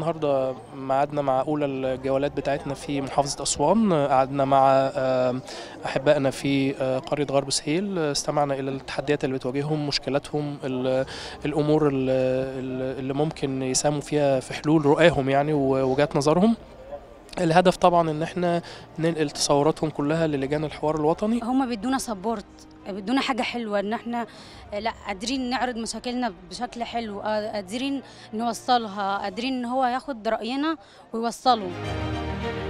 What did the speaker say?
النهارده ميعادنا مع اولى الجولات بتاعتنا في محافظه اسوان قعدنا مع آه، احبائنا في آه، قريه غرب سهيل استمعنا الى التحديات اللي بتواجههم مشكلاتهم ال- الامور ال- ال- اللي ممكن يساهموا فيها في حلول رؤاهم يعني ووجهات نظرهم الهدف طبعا ان احنا ننقل تصوراتهم كلها للجان الحوار الوطني هما بيدونا سبورت بيدونا حاجة حلوة ان احنا لا قادرين نعرض مشاكلنا بشكل حلو قادرين نوصلها قادرين ان هو ياخد رأينا ويوصله